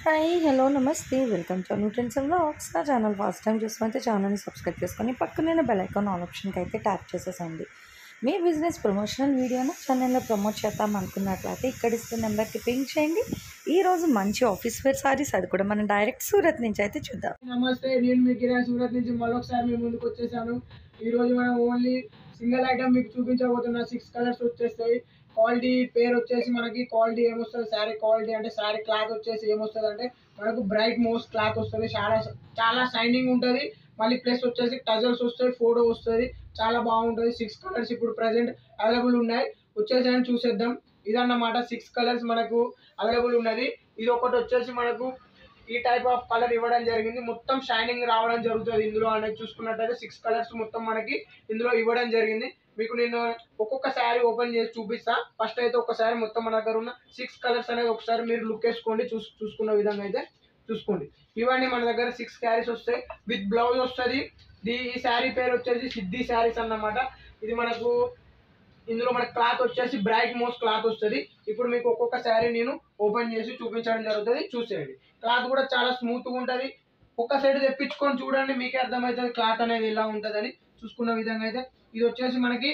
hi hello నమస్తే welcome to nutrients and vlogs నా channel first time చూసుకుంటే ఛానల్ని సబ్స్క్రైబ్ చేసుకొని పక్కనే బెల్ ఐకాన్ ఆల్ ఆప్షన్కి అయితే ట్యాప్ చేసేసండి మీ బిజినెస్ ప్రమోషనల్ వీడియోను ఛానల్లో ప్రమోట్ చేద్దాం అనుకున్నట్లయితే ఇక్కడ ఇస్తున్న నెంబర్కి పింక్ చేయండి ఈరోజు మంచి ఆఫీస్ వేర్ సారీస్ అది కూడా మనం డైరెక్ట్ సూరత్ నుంచి అయితే చూద్దాం నమస్తే నేను మీ కిరణ్ సూరత్ నుంచి మరొకసారి మీ ముందుకు వచ్చేసాను ఈ రోజు మనం ఓన్లీ సింగిల్ ఐటమ్ మీకు చూపించబోతున్నా సిక్స్ కలర్స్ వచ్చేస్తాయి క్వాలిటీ పేరు వచ్చేసి మనకి క్వాలిటీ ఏమొస్తుంది శారీ క్వాలిటీ అంటే శారీ క్లాత్ వచ్చేసి ఏమొస్తుంది అంటే మనకు బ్రైట్ మోస్ క్లాత్ వస్తుంది చాలా చాలా షైనింగ్ ఉంటుంది మళ్ళీ ప్లస్ వచ్చేసి టజల్స్ వస్తాయి ఫోటో వస్తుంది చాలా బాగుంటుంది సిక్స్ కలర్స్ ఇప్పుడు ప్రజెంట్ అవైలబుల్ ఉన్నాయి వచ్చేసి చూసేద్దాం ఇదన్నమాట సిక్స్ కలర్స్ మనకు అవైలబుల్ ఉన్నది ఇది ఒకటి వచ్చేసి మనకు ఈ టైప్ ఆఫ్ కలర్ ఇవ్వడం జరిగింది మొత్తం షైనింగ్ రావడం జరుగుతుంది ఇందులో అనేది చూసుకున్నట్టయితే సిక్స్ కలర్స్ మొత్తం మనకి ఇందులో ఇవ్వడం జరిగింది మీకు నేను ఒక్కొక్క శారీ ఓపెన్ చేసి చూపిస్తా ఫస్ట్ అయితే ఒకసారి మొత్తం మన దగ్గర ఉన్న సిక్స్ కలర్స్ అనేది ఒకసారి మీరు లుక్ వేసుకోండి చూస్ చూసుకున్న విధంగా అయితే చూసుకోండి ఇవన్నీ మన దగ్గర సిక్స్ శారీస్ వస్తాయి విత్ బ్లౌజ్ వస్తుంది ఈ శారీ పేరు వచ్చేసి సిద్ధి శారీస్ అన్నమాట ఇది మనకు ఇందులో మన క్లాత్ వచ్చేసి బ్రైట్ మోస్ క్లాత్ వస్తుంది ఇప్పుడు మీకు ఒక్కొక్క శారీ నేను ఓపెన్ చేసి చూపించడం జరుగుతుంది చూసేయండి క్లాత్ కూడా చాలా స్మూత్గా ఉంటుంది ఒక్క సైడ్ తెప్పించుకొని చూడండి మీకే అర్థమవుతుంది క్లాత్ అనేది ఎలా ఉంటుందని చూసుకున్న విధంగా అయితే ఇది వచ్చేసి మనకి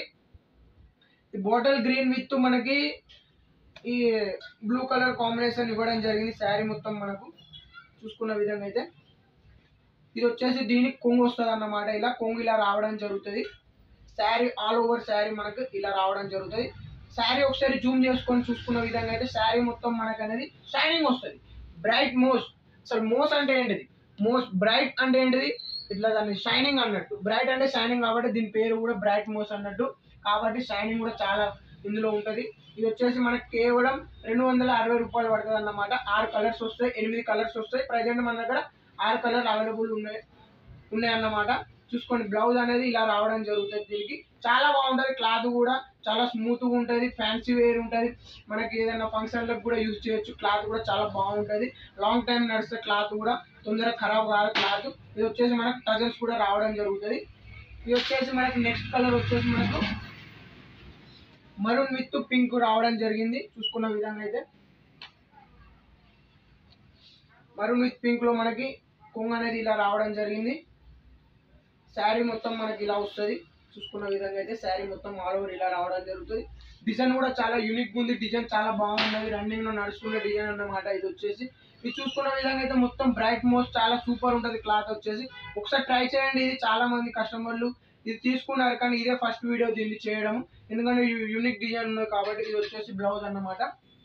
బాటిల్ గ్రీన్ విత్ మనకి ఈ బ్లూ కలర్ కాంబినేషన్ ఇవ్వడం జరిగింది శారీ మొత్తం మనకు చూసుకున్న విధంగా అయితే ఇది వచ్చేసి దీనికి కొంగు వస్తుంది అన్నమాట ఇలా కొంగు ఇలా రావడం జరుగుతుంది శారీ ఆల్ ఓవర్ శారీ మనకు ఇలా రావడం జరుగుతుంది శారీ ఒకసారి జూమ్ చేసుకొని చూసుకున్న విధంగా అయితే శారీ మొత్తం మనకు అనేది షైనింగ్ వస్తుంది బ్రైట్ మోస్ అసలు మోస్ అంటే ఏంటిది మోస్ బ్రైట్ అంటే ఏంటిది ఇట్లా దాన్ని షైనింగ్ అన్నట్టు బ్రైట్ అంటే షైనింగ్ కాబట్టి దీని పేరు కూడా బ్రైట్ మోస్ అన్నట్టు కాబట్టి షైనింగ్ కూడా చాలా ఇందులో ఉంటుంది ఇది వచ్చేసి మనకి కేవలం రెండు వందల అరవై రూపాయలు పడుతుంది అన్నమాట ఆరు కలర్స్ వస్తాయి ఎనిమిది కలర్స్ వస్తాయి ప్రజెంట్ మన దగ్గర ఆరు కలర్ అవైలబుల్ ఉన్నాయి ఉన్నాయన్నమాట చూసుకోండి బ్లౌజ్ అనేది ఇలా రావడం జరుగుతుంది దీనికి చాలా బాగుంటుంది క్లాత్ కూడా చాలా స్మూత్గా ఉంటుంది ఫ్యాన్సీ వేర్ ఉంటుంది మనకి ఏదైనా ఫంక్షన్లకు కూడా యూజ్ చేయొచ్చు క్లాత్ కూడా చాలా బాగుంటుంది లాంగ్ టైం నడిస్తే క్లాత్ కూడా తొందరగా ఖరాబ్ కాదు క్లాత్ ఇది వచ్చేసి మనకు టజల్స్ కూడా రావడం జరుగుతుంది ఇది వచ్చేసి మనకి నెక్స్ట్ కలర్ వచ్చేసి మనకు మరూన్ విత్ పింక్ రావడం జరిగింది చూసుకున్న విధంగా అయితే మరూన్ విత్ పింక్ లో మనకి కొంగు అనేది ఇలా రావడం జరిగింది శారీ మొత్తం మనకి ఇలా వస్తుంది చూసుకున్న విధంగా అయితే శారీ మొత్తం ఆల్ ఓవర్ ఇలా రావడం జరుగుతుంది డిజైన్ కూడా చాలా యూనిక్ ఉంది డిజైన్ చాలా బాగున్నది రన్నింగ్ లో నడుస్తున్న డిజైన్ అన్నమాట ఇది వచ్చేసి ఇది చూసుకున్న విధంగా అయితే మొత్తం బ్రైట్ మోస్ట్ చాలా సూపర్ ఉంటుంది క్లాత్ వచ్చేసి ఒకసారి ట్రై చేయండి ఇది చాలా మంది కస్టమర్లు ఇది తీసుకున్నారు కానీ ఇదే ఫస్ట్ వీడియో దీన్ని చేయడం ఎందుకంటే యూనిక్ డిజైన్ ఉన్నది కాబట్టి ఇది వచ్చేసి బ్లౌజ్ అన్నమాట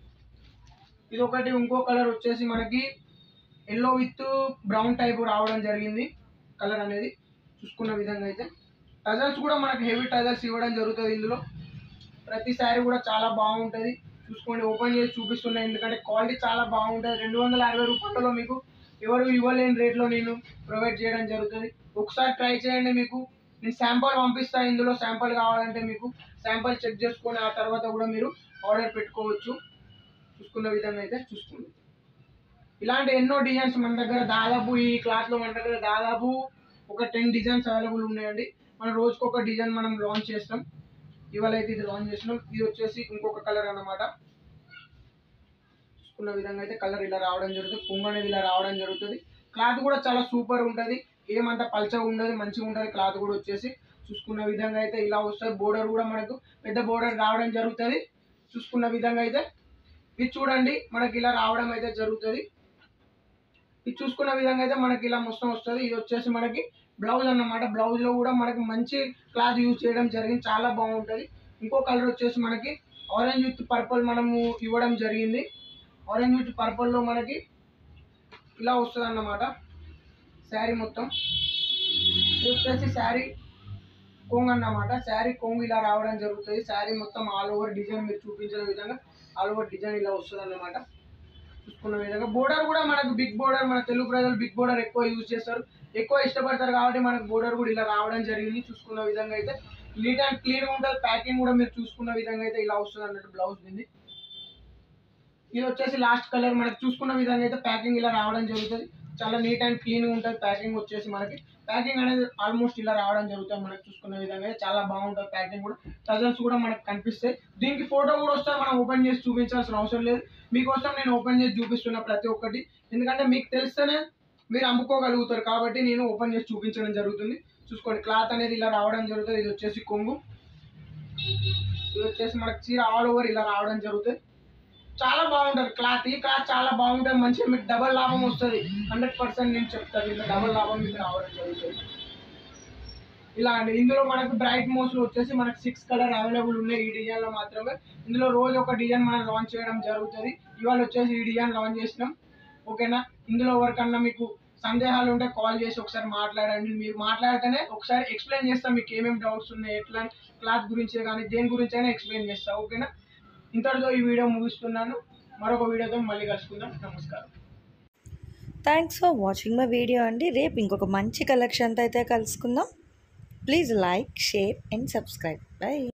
ఇది ఒకటి ఇంకో కలర్ వచ్చేసి మనకి ఎల్లో విత్ బ్రౌన్ టైప్ రావడం జరిగింది కలర్ అనేది చూసుకున్న విధంగా అయితే టజల్స్ కూడా మనకి హెవీ టజల్స్ ఇవ్వడం జరుగుతుంది ఇందులో ప్రతి శారీ కూడా చాలా బాగుంటుంది చూసుకోండి ఓపెన్ చేసి చూపిస్తున్నాయి ఎందుకంటే క్వాలిటీ చాలా బాగుంటుంది రెండు వందల అరవై రూపాయలలో మీకు ఎవరు ఇవ్వలేని రేట్లో నేను ప్రొవైడ్ చేయడం జరుగుతుంది ఒకసారి ట్రై చేయండి మీకు నేను శాంపుల్ పంపిస్తాను ఇందులో శాంపుల్ కావాలంటే మీకు శాంపుల్ చెక్ చేసుకొని ఆ తర్వాత కూడా మీరు ఆర్డర్ పెట్టుకోవచ్చు చూసుకున్న విధంగా అయితే చూసుకోండి ఇలాంటి ఎన్నో డిజైన్స్ మన దగ్గర దాదాపు ఈ క్లాత్లో మన దగ్గర దాదాపు ఒక టెన్ డిజైన్స్ అవైలబుల్ ఉన్నాయండి మనం రోజుకి ఒక డిజైన్ మనం లాంచ్ చేస్తాం ఇవాళ అయితే ఇది లాంచ్ చేసినాం ఇది వచ్చేసి ఇంకొక కలర్ అన్నమాట చూసుకున్న విధంగా అయితే కలర్ ఇలా రావడం జరుగుతుంది కుంగు అనేది ఇలా రావడం జరుగుతుంది క్లాత్ కూడా చాలా సూపర్ ఉంటుంది ఏమంత పల్చగా ఉండదు మంచిగా ఉంటుంది క్లాత్ కూడా వచ్చేసి చూసుకున్న విధంగా అయితే ఇలా వస్తుంది బోర్డర్ కూడా మనకు పెద్ద బోర్డర్ రావడం జరుగుతుంది చూసుకున్న విధంగా అయితే ఇది చూడండి మనకి ఇలా రావడం అయితే జరుగుతుంది ఇది చూసుకున్న విధంగా అయితే మనకి ఇలా మొత్తం వస్తుంది ఇది వచ్చేసి మనకి బ్లౌజ్ అన్నమాట బ్లౌజ్ లో కూడా మనకి మంచి క్లాత్ యూజ్ చేయడం జరిగింది చాలా బాగుంటుంది ఇంకో కలర్ వచ్చేసి మనకి ఆరెంజ్ విత్ పర్పుల్ మనము ఇవ్వడం జరిగింది ఆరెంజ్ విత్ పర్పుల్ లో మనకి ఇలా వస్తుంది అన్నమాట శారీ మొత్తం ఇది వచ్చేసి శారీ కొంగు అన్నమాట శారీ కొంగు ఇలా రావడం జరుగుతుంది శారీ మొత్తం ఆల్ ఓవర్ డిజైన్ మీరు చూపించిన విధంగా ఆల్ ఓవర్ డిజైన్ ఇలా వస్తుంది అన్నమాట చూసుకున్న విధంగా బోర్డర్ కూడా మనకు బిగ్ బోర్డర్ మన తెలుగు ప్రజలు బిగ్ బోర్డర్ ఎక్కువ యూజ్ చేస్తారు ఎక్కువ ఇష్టపడతారు కాబట్టి మనకు బోర్డర్ కూడా ఇలా రావడం జరిగింది చూసుకున్న విధంగా అయితే నీట్ అండ్ క్లీన్ ఉంటుంది ప్యాకింగ్ కూడా మీరు చూసుకున్న విధంగా అయితే ఇలా వస్తుంది అన్నట్టు బ్లౌజ్ దీన్ని ఇది వచ్చేసి లాస్ట్ కలర్ మనకు చూసుకున్న విధంగా అయితే ప్యాకింగ్ ఇలా రావడం జరుగుతుంది చాలా నీట్ అండ్ క్లీన్గా ఉంటుంది ప్యాకింగ్ వచ్చేసి మనకి ప్యాకింగ్ అనేది ఆల్మోస్ట్ ఇలా రావడం జరుగుతుంది మనకి చూసుకునే విధంగా చాలా బాగుంటుంది ప్యాకింగ్ కూడా రిజల్ట్స్ కూడా మనకు కనిపిస్తాయి దీనికి ఫోటో కూడా వస్తే మనం ఓపెన్ చేసి చూపించాల్సిన అవసరం లేదు మీకోసం నేను ఓపెన్ చేసి చూపిస్తున్నా ప్రతి ఒక్కటి ఎందుకంటే మీకు తెలిస్తేనే మీరు అమ్ముకోగలుగుతారు కాబట్టి నేను ఓపెన్ చేసి చూపించడం జరుగుతుంది చూసుకోండి క్లాత్ అనేది ఇలా రావడం జరుగుతుంది ఇది వచ్చేసి కొంగు ఇది వచ్చేసి మనకి చీర ఆల్ ఓవర్ ఇలా రావడం జరుగుతుంది చాలా బాగుంటుంది క్లాత్ ఈ క్లాత్ చాలా బాగుంటుంది మంచిగా మీకు డబల్ లాభం వస్తుంది హండ్రెడ్ పర్సెంట్ నేను చెప్తాను ఇలా డబల్ లాభం మీకు రావడం జరుగుతుంది ఇలా అండి ఇందులో మనకు బ్రైట్ మోస్ వచ్చేసి మనకు సిక్స్ కలర్ అవైలబుల్ ఉన్నాయి ఈ డిజైన్ లో మాత్రమే ఇందులో రోజు ఒక డిజైన్ మనం లాంచ్ చేయడం జరుగుతుంది ఇవాళ వచ్చేసి ఈ డిజైన్ లాంచ్ చేసినాం ఓకేనా ఇందులో ఎవరికన్నా మీకు సందేహాలు ఉంటే కాల్ చేసి ఒకసారి మాట్లాడండి మీరు మాట్లాడితేనే ఒకసారి ఎక్స్ప్లెయిన్ చేస్తాం మీకు ఏమేమి డౌట్స్ ఉన్నాయి ఎట్లా క్లాత్ గురించే కానీ దేని గురించి అయినా ఎక్స్ప్లెయిన్ చేస్తా ఓకేనా ఇంతటితో ఈ వీడియో ముగిస్తున్నాను మరొక వీడియోతో మళ్ళీ కలుసుకుందాం నమస్కారం thanks for watching my video అండి రేపు ఇంకొక మంచి కలెక్షన్తో అయితే కలుసుకుందాం please like share and subscribe by